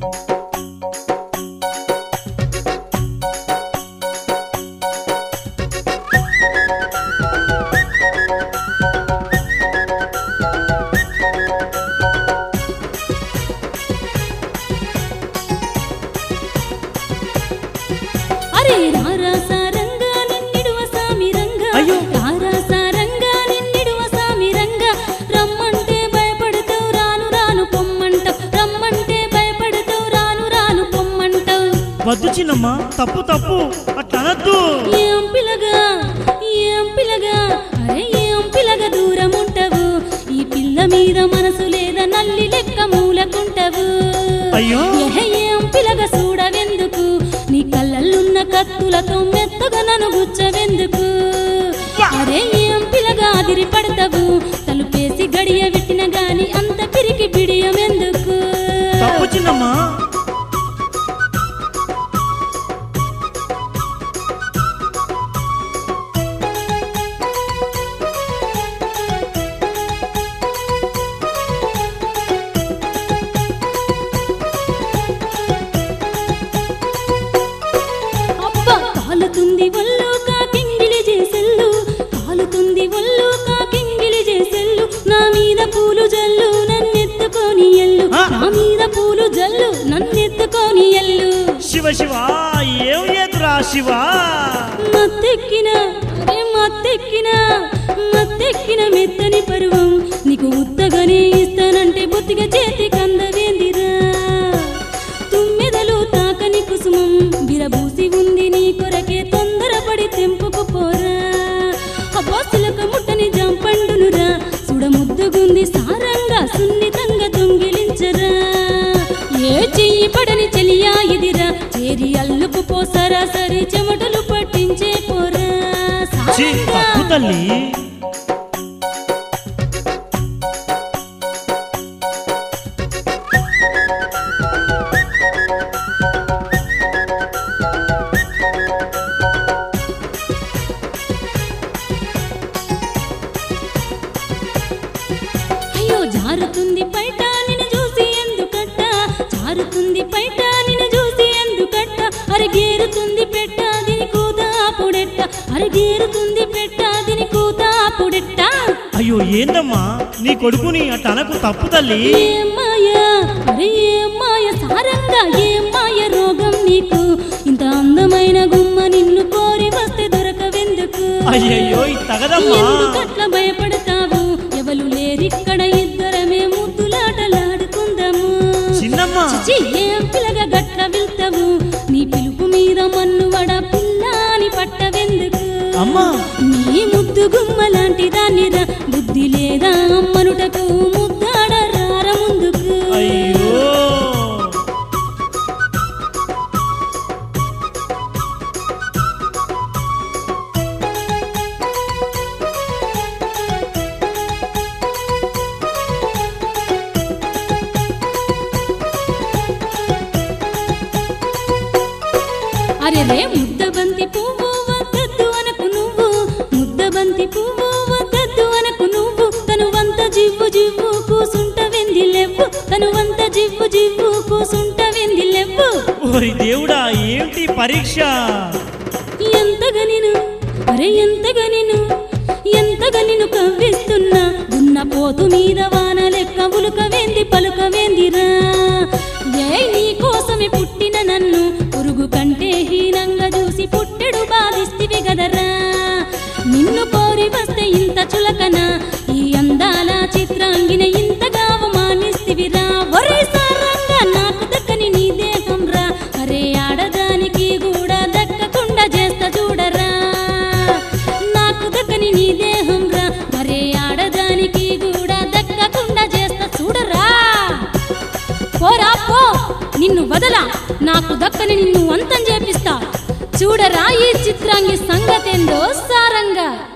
అరే రారా సారంగా నిన్నిడువ సామి రంగా అయ్యో. రారా సారంగా నిన్నిడువ సామి రంగా రమ్మంటే భయపడతావు రాను రాను పొమ్మంటావు రమ్మంటే భయపడతావు రాను రాను పొమ్మంటావు వద్దు చిన్నమ్మ తప్పు తప్పు అట్లా అనద్దు ఏం పిల్లగా ఏం పిల్లగా అరే ఏం పిల్లగా దూరం ఉంటావు ఈ పిల్ల మీద మనసు లేదా నల్లి లెక్క మూలకుంటావు అయ్యో. ఎహె, ఏం పిల్లగా చూడవెందుకు నీ కళ్ళల్లున్న కత్తులతో మెత్తగా నన్ను గుచ్చవెందుకు అరే ఏం పిల్లగా అదిరి పడతావు తలుపేసి గడియ పెట్టిన గాని అంత పిరికి బిడియమెందుకు తప్పు చిన్నమ్మ అబ్బా కాలుతుంది ఒళ్ళు కాకింగిలి చేసెల్లు కాలుతుంది ఒళ్ళు కాకింగిలి చేసెల్లు నా మీద పూలు జల్లు నన్నెత్తుకొని ఎల్లు ఆ? నా మీద పూలు జల్లు నన్నెత్తుకొని ఎల్లు శివ శివ ఏం లేదురా శివ మత్తెక్కిన అరే మత్తెక్కిన మత్తెక్కిన మెత్తని పరువం నీకు ఉత్తగానే ఇస్తానంటే బొత్తిగా చేతి కందవేందిరా తుమ్మెదలు తాకని కుసుమం విరబూసి ఉంది నీ కొరకే తొందరపడి తెంపుకు పోరా అబ్బా సిలక ముట్టని జంపండునురా సుడ ముద్దుగుంది సారంగా సున్నితంగా దొంగిలించరా ఏ చెయ్యి పడని చెలియా ఇదిరా చేరి అల్లుకు పో సరాసరి చెమటలు పట్టించే పోరా ఛీ, సారంగా. తప్పు తల్లి అయ్యో జారుతుంది పైట నిన్ను చూసి ఎందుకట్ట జారుతుంది పైట నిన్ను చూసి ఎందుకట్ట అరిగేరుతుంది పెట్ట దీని కూత అప్పుడెట్ట అరిగేరుతుంది పెట్ట దీని కూత అప్పుడెట్ట అయ్యో ఏందమ్మా నీ కొడుకుని అట్లా అనకు తప్పు తల్లి ఏం మాయ అరే ఏం మాయ సారంగా ఏం మాయ రోగం నీకు ఇంత అందమైన గుమ్మ నిన్ను కోరి వస్తే దొరకవెందుకు అయ్యయ్యో ఇది తగదమ్మా ఎందుకట్లా భయపడతావు ఎవరు లేరిక్కడ ఇద్దరమే ముద్దులాటలాడుకుందాము చిన్నమ్మ చిచి ఏం పిల్లగా గట్ల వెళ్తావు నీ పిలుపు మీద మన్ను వడ పిల్లాని పట్టవెందుకు అమ్మా నీ ముద్దు గుమ్మ లాంటి దాన్నిరా బుద్ధి లేదా అమ్మనుటకు ముద్దాడ రార ముందుకు అయ్యో అరే రే ముద్దబంతి పువ్వు వద్దద్దు అనకు నువ్వు ముద్దబంతి పువ్వు వద్దద్దు అనకు నువ్వు తను వంత జివ్వు జివ్వు కూసుంట వెంది లెవ్వు తను వంత జివ్వు జివ్వు కూసుంట వెంది లెవ్వు ఓరి దేవుడా ఏంటి పరీక్ష ఎంతగా నేను అరే ఎంతగా నేను ఎంతగా నిన్ను కవ్విస్తున్నా ఉన్న పోతు మీద వాన లెక్క ఉలుక వేంది పలుక వేందిరా ఏ నీ కోసమే పుట్టిన నన్ను పురుగు కంటే హీనంగా చూసి పుట్టెడు బాధిస్తివి గదరా నిన్ను కోరి వస్తే ఇంత చులకన ఈ అందాల చిత్రాంగిన ఇంతగా అవమానిస్తివిరా ఒరే సారంగా నాకు దక్కని నీ దేహం రా అరే ఆడదానికి కూడా దక్కకుండా చేస్తా చూడరా నాకు దక్కని నీ దేహం రా అరే ఆడదానికి కూడా దక్కకుండా చేస్తా చూడరా పోరా పో నిన్ను వదలా నాకు దక్కని నిన్ను అంతం చేపిస్తా చూడరా ఈ చిత్రాంగి సంగతేందో సారంగా